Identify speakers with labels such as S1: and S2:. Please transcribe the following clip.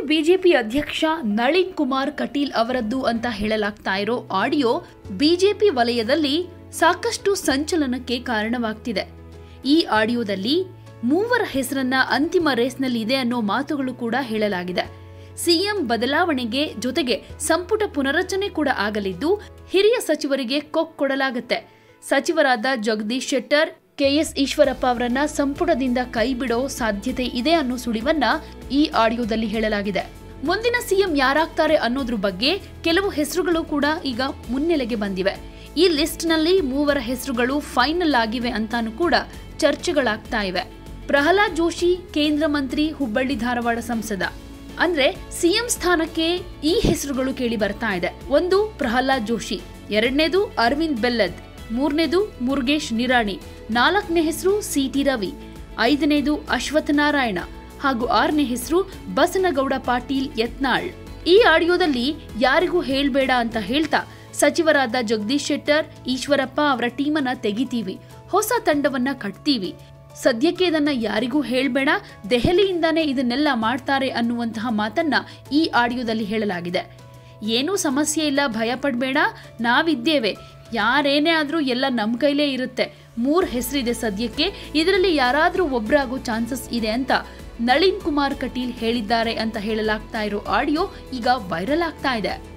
S1: BJP ಅಧ್ಯಕ್ಷ ನಳಿನ್ ಕುಮಾರ್ ಕಟೀಲ್ ಅವರದ್ದು ಅಂತ ಹೇಳಲಾಗ್ತಾ ಇರೋ ಆಡಿಯೋ ಬಿಜೆಪಿ ವಲಯದಲ್ಲಿ ಸಾಕಷ್ಟು ಸಂಚಲನಕ್ಕೆ ಕಾರಣವಾಗ್ತಿದೆ ಈ ಆಡಿಯೋದಲ್ಲಿ ಮೂವರ ಹೆಸರನ್ನ ಅಂತಿಮ ರೇಸ್ನಲ್ಲಿ ಇದೆ ಅನ್ನೋ ಮಾತುಗಳು ಕೂಡ ಹೇಳಲಾಗಿದೆ ಸಿಎಂ ಬದಲಾವಣೆಗೆ ಜೊತೆಗೆ ಸಂಪುಟ ಪುನರಚನೆ ಕೂಡ ಆಗಲಿದ್ದು ಹಿರಿಯ ಸಚಿವರಿಗೆ ಕೊಕ್ ಕೊಡಲಾಗುತ್ತೆ ಸಚಿವರಾದ ಜಗದೀಶ್ ಶೆಟ್ಟರ್ ಕೆಎಸ್ ಈಶ್ವರಪ್ಪ ಅವರನ್ನ ಸಂಪುಟದಿಂದ ಕೈಬಿಡೋ ಸಾಧ್ಯತೆ ಇದೆ ಅನ್ನೋ ಸುಳಿವನ್ನ ಈ ಆಡಿಯೋದಲ್ಲಿ ಹೇಳಲಾಗಿದೆ ಮುಂದಿನ ಸಿಎಂ ಯಾರಾಗ್ತಾರೆ ಅನ್ನೋದ್ರ ಬಗ್ಗೆ ಕೆಲವು ಹೆಸರುಗಳು ಕೂಡ ಈಗ ಮುನ್ನೆಲೆಗೆ ಬಂದಿವೆ ಈ ಲಿಸ್ಟ್ನಲ್ಲಿ ಮೂವರ ಹೆಸರುಗಳು ಫೈನಲ್ ಆಗಿವೆ ಅಂತಾನೂ ಕೂಡ ಚರ್ಚೆಗಳಾಗ್ತಾ ಇವೆ ಪ್ರಹ್ಲಾದ್ ಜೋಶಿ ಕೇಂದ್ರ ಮಂತ್ರಿ ಹುಬ್ಬಳ್ಳಿ ಧಾರವಾಡ ಸಂಸದ ಅಂದ್ರೆ ಸಿಎಂ ಸ್ಥಾನಕ್ಕೆ ಈ ಹೆಸರುಗಳು ಕೇಳಿ ಬರ್ತಾ ಇದೆ ಒಂದು ಪ್ರಹ್ಲಾದ್ ಜೋಶಿ ಎರಡನೇದು ಅರವಿಂದ್ ಬೆಲ್ಲದ್ ಮೂರನೇದು ಮುರುಗೇಶ್ ನಿರಾಣಿ ನಾಲ್ಕನೇ ಹೆಸರು ಸಿಟಿ ರವಿ ಐದನೇದು ಅಶ್ವಥ್ ನಾರಾಯಣ ಹಾಗೂ ಆರನೇ ಹೆಸರು ಬಸನಗೌಡ ಪಾಟೀಲ್ ಯತ್ನಾಳ್ ಈ ಆಡಿಯೋದಲ್ಲಿ ಯಾರಿಗೂ ಹೇಳ್ಬೇಡ ಅಂತ ಹೇಳ್ತಾ ಸಚಿವರಾದ ಜಗದೀಶ್ ಶೆಟ್ಟರ್ ಈಶ್ವರಪ್ಪ ಅವರ ಟೀಮನ್ನ ತೆಗಿತೀವಿ ಹೊಸ ತಂಡವನ್ನ ಕಟ್ತೀವಿ ಸದ್ಯಕ್ಕೆ ಇದನ್ನ ಯಾರಿಗೂ ಹೇಳ್ಬೇಡ ದೆಹಲಿಯಿಂದಾನೇ ಇದನ್ನೆಲ್ಲ ಮಾಡ್ತಾರೆ ಅನ್ನುವಂತಹ ಮಾತನ್ನ ಈ ಆಡಿಯೋದಲ್ಲಿ ಹೇಳಲಾಗಿದೆ ಏನೂ ಸಮಸ್ಯೆ ಇಲ್ಲ ಭಯ ಪಡಬೇಡ ನಾವಿದ್ದೇವೆ ಯಾರೇನೇ ಆದ್ರೂ ಎಲ್ಲ ನಮ್ಮ ಕೈಲೇ ಇರುತ್ತೆ ಮೂರ್ ಹೆಸರಿದೆ ಸದ್ಯಕ್ಕೆ ಇದರಲ್ಲಿ ಯಾರಾದ್ರೂ ಒಬ್ರಾಗೋ ಚಾನ್ಸಸ್ ಇದೆ ಅಂತ ನಳಿನ್ ಕುಮಾರ್ ಕಟೀಲ್ ಹೇಳಿದ್ದಾರೆ ಅಂತ ಹೇಳಲಾಗ್ತಾ ಇರೋ ಆಡಿಯೋ ಈಗ ವೈರಲ್ ಆಗ್ತಾ ಇದೆ